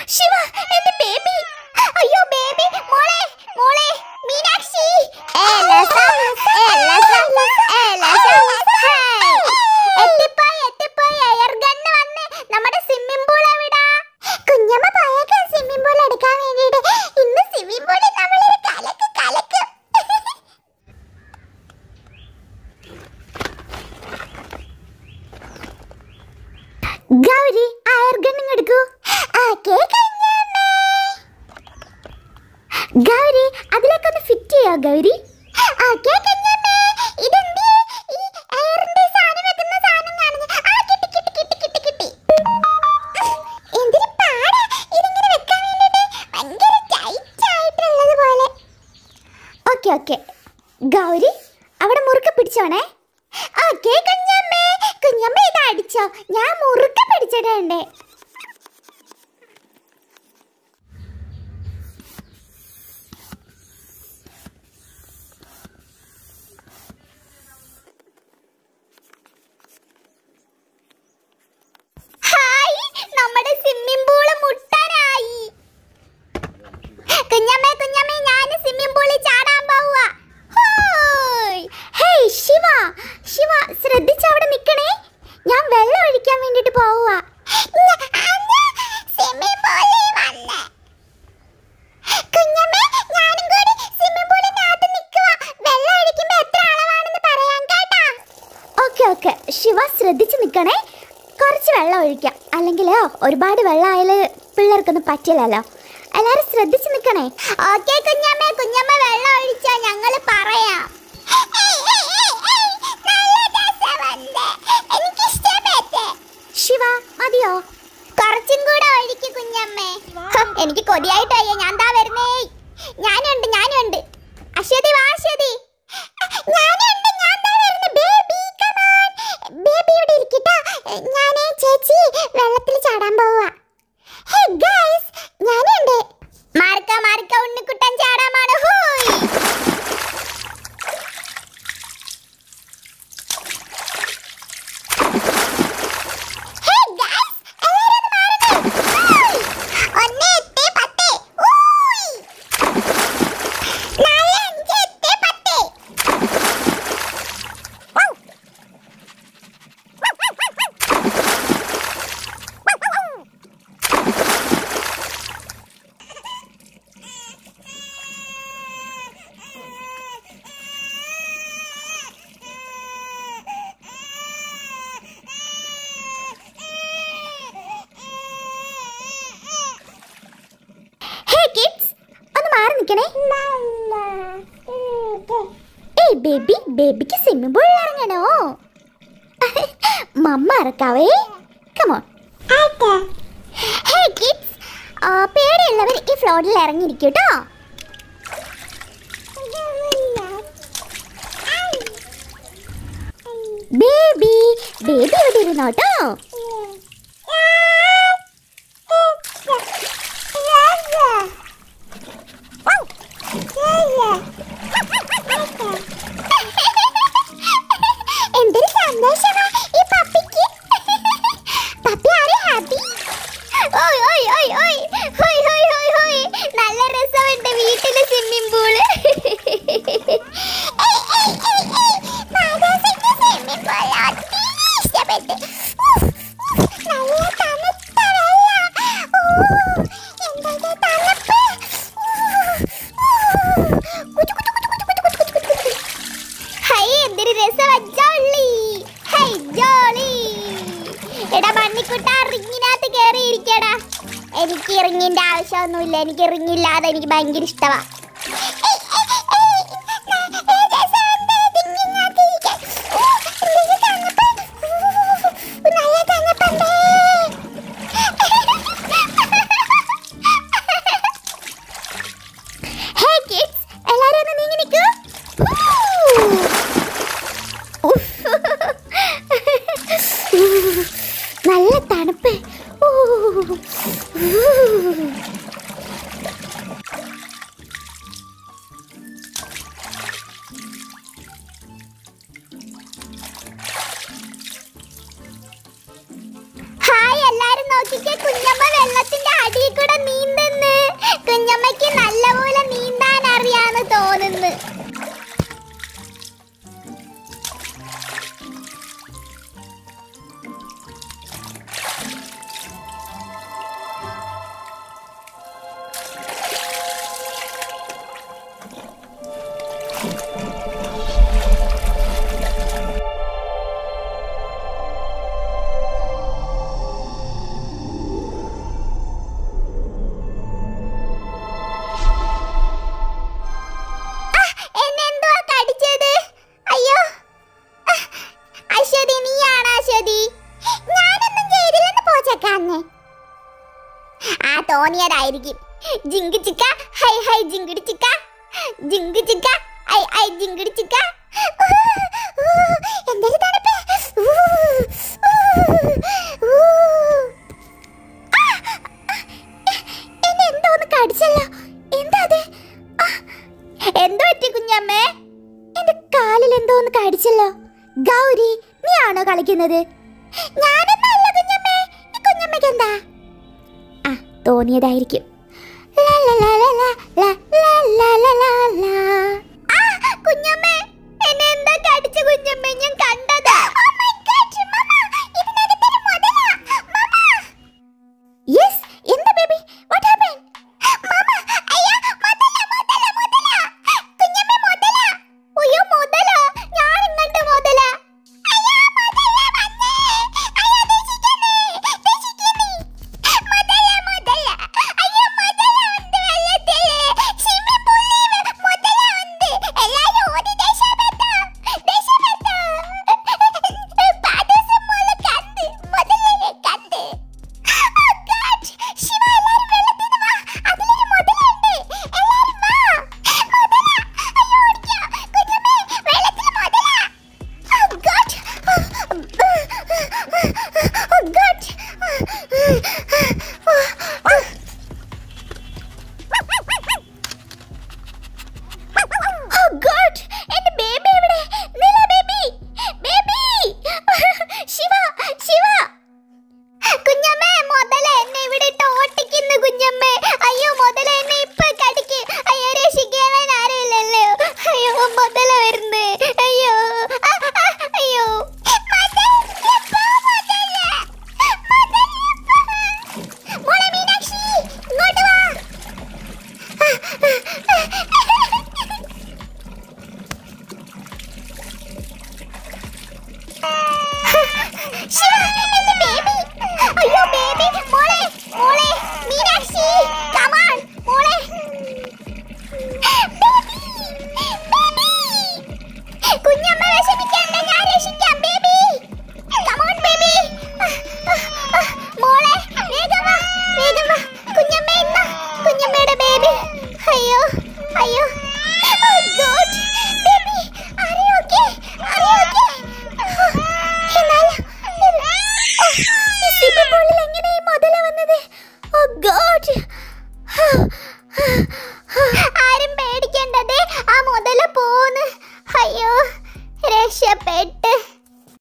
ശിവ എന്റെ ബേബി അയ്യോ ബേബി മോളെ മോളെ മീനാക്ഷി എത്തിപ്പോയി എത്തിപ്പോയി എയർ ഗണ്ണ് വന്ന് നമ്മുടെ സ്വിമ്മിംഗ് പൂൾ എവിടാ കുഞ്ഞമ്മ പോയേക്കാം സ്വിമ്മിംഗ് പൂൾ എടുക്കാൻ വേണ്ടിയിട്ട് ഇന്ന് സ്വിമ്മിംഗ് പൂളിൽ നമ്മളൊരു കലക്ക് കലക്ക് ഗൗരി ആ എയർ ഗണ്ണിങ് എടുക്കൂ ഗൗരി അതിലേക്കൊന്ന് ഫിറ്റ് ചെയ്യോ ഗൗരി ഓക്കെ ഓക്കെ ഗൗരി അവിടെ മുറുക്കെ പിടിച്ചോണേ ഓക്കെ കുഞ്ഞമ്മേ കുഞ്ഞമ്മ ഇത് അടിച്ചോ ഞാൻ മുറുക്കെ പിടിച്ചിട്ടുണ്ട് ഹായ് നമ്മുടെ സ്വിമ്മിംഗ് പൂള് മുട്ടാനായി കുഞ്ഞമ്മേ കുഞ്ഞമ്മേ ഞാൻ സ്വിമ്മിംഗ് പൂളിൽ ചാടാൻ പോവുക ഹേയ് ശിവ ശിവ ശ്രദ്ധിച്ച് അവിടെ നിൽക്കണേ ഞാൻ വെള്ളം ഒഴിക്കാൻ വേണ്ടിട്ട് പോവുക ഓക്കെ ഓക്കെ ശിവ ശ്രദ്ധിച്ച് നിൽക്കണേ കുറച്ച് വെള്ളം ഒഴിക്കാം അല്ലെങ്കിൽ ഒരുപാട് വെള്ളം ആയാൽ പിള്ളേർക്കൊന്നും പറ്റില്ലല്ലോ എല്ലാരും ശ്രദ്ധിച്ച് നിൽക്കണേ ഓക്കെ കുഞ്ഞമ്മ കുഞ്ഞമ്മ വെള്ളം ഒഴിച്ചാ ഞങ്ങൾ പറയാം ശിവ മതിയോ കുറച്ചും കൂടെ ഒഴിക്ക് കുഞ്ഞമ്മേ ഹ, എനിക്ക് കൊതിയായിട്ടയ്യ ഞാൻ ദാ വരുന്നേ ഞാനുണ്ട് ഞാനുണ്ട് അശ്വതി വാ അശ്വതി ഞാനുണ്ട് ഞാൻ ദാ വരുന്നു ബേബി കമോൺ ബേബി ഇവിടെ ഇരിക്കട്ടോ ഞാനേ ചേച്ചി വെള്ളത്തിൽ ചാടാൻ പോവാ ഹേ ഗൈസ് ഞാനുണ്ട് മാർക്ക മാർക്ക ഉണ്ണിക്കുട്ടൻ ചാടാമാണ് ഹൂയ് ഹേ ഗൈസ് എല്ലാവരും ഒന്ന് മാറണേ ഹൂയ് ഒന്ന് എട്ട് പത്ത് ഹൂയ് നാല് അഞ്ച് എട്ട് പത്ത് വൗ. ഹേ കിഡ്സ് ഒന്ന് മാറി നിൽക്കണേ ഏയ് ബേബി ബേബിക്ക് സ്വിമ്മിംഗ് പൂളിൽ ഇറങ്ങണോ മമ്മ ഇറക്കാവേ കമോൺ ഹേ കിഡ്സ് പേടിയുള്ളവർ ഈ ഫ്ലോറിൽ ഇറങ്ങിയിരിക്കും കേട്ടോ ബേബി ബേബി ഇവിടെ ഇരുന്നോട്ടോ എന്തൊരു സന്തോഷമാ ഈ പപ്പിക്ക് പപ്പി ആരെ ഹാപ്പി ഓയ് ഓയ് ഓയ് ഓയ് ഹോയ് ഹോയ് ഹോയ് ഹോയ് നല്ല രസമുണ്ട് വീട്ടിലെ സ്വിമ്മിംഗ് പൂള് ഇഷ്ടപ്പെട്ടു നല്ല തണുത്ത വെള്ളം എന്തൊക്കെ തണുപ്പ് ഹൈ എന്തൊരു രസമാ ജോളി ഹൈ ജോളി എടാ മണ്ണിക്കുട്ട റിങ്ങിനകത്ത് കയറി ഇരിക്കടാ എനിക്ക് റിങ്ങിന്റെ ആവശ്യമൊന്നുമില്ല എനിക്ക് റിങ്ങില്ലാതെ എനിക്ക് ഭയങ്കര ഇഷ്ടമാ ഹേ കിഡ്സ് എല്ലാരും ഒന്ന് നീങ്ങി നിൽക്കൂ നല്ല തണുപ്പ് ഊ. ഹായ് എല്ലാരും നോക്കിക്കേ കുഞ്ഞമ്മ വെള്ളത്തിന്റെ അടിയിൽ കൂടെ തോന്നിയതായിരിക്കും ജിങ്കി ചിക്ക ഹൈ ഹൈ ജിങ്കിടി ചിക്ക ജിങ്കി ചിക്ക ഐ ഐ ജിങ്കിടി ചിക്ക എന്തൊരു തണുപ്പ് ഊ, ഊ, ഊ. ആ, എന്നെ എന്തോന്ന് കടിച്ചല്ലോ എന്താ അത് ആ, എന്തോ പറ്റി കുഞ്ഞമ്മേ എന്റെ കാലിൽ എന്തോന്ന് കടിച്ചല്ലോ ഗൗരി നീ ആണോ കളിക്കുന്നത് ഞാനൊന്നല്ല കുഞ്ഞമ്മേ ഈ കുഞ്ഞമ്മയ്ക്ക് എന്താ ആ തോന്നിയതായിരിക്കും ലാ, ലാ, ലാ, ലാ, ലാ, ലാ, ലാ, ലാ, ലാ, ലാ, ലാ. ആ, കുഞ്ഞമ്മേ എന്നെ എന്താ കടിച്ച കുഞ്ഞമ്മേ ഞാൻ കണ്ടതാ യെസ് എന്താ ബേബി വാട്ട് ഹാപ്പൻ മാമ അയ്യ മുതല മുതല മുതല കുഞ്ഞമ്മേ മുതല അയ്യോ മുതല ഞാൻ ഇങ്ങോട്ട് മുതല അയ്യ മുതല വന്നേ അയ്യ രക്ഷിക്കണേ രക്ഷിക്കണേ മുതല മുതല അയ്യ മുതല ഉണ്ട് വെള്ളത്തില് സിമി പുള്ളി മുതല ഉണ്ട് എല്ലാരും ഓടി രക്ഷപ്പെട്ടോ രക്ഷപ്പെട്ടോ പാദസം മുതല കണ്ട് മുതലനെ കണ്ട് Oh God! ശിവ, എല്ലാരും വെള്ളത്തിൽ വാ. അതിലൊരു മുതലുണ്ട്. എല്ലാരും വാ. മുതല. അയ്യോ, ഓടിക്കോ. കുഞ്ഞമ്മേ, വെള്ളത്തിൽ മുതല. Oh God! Oh God!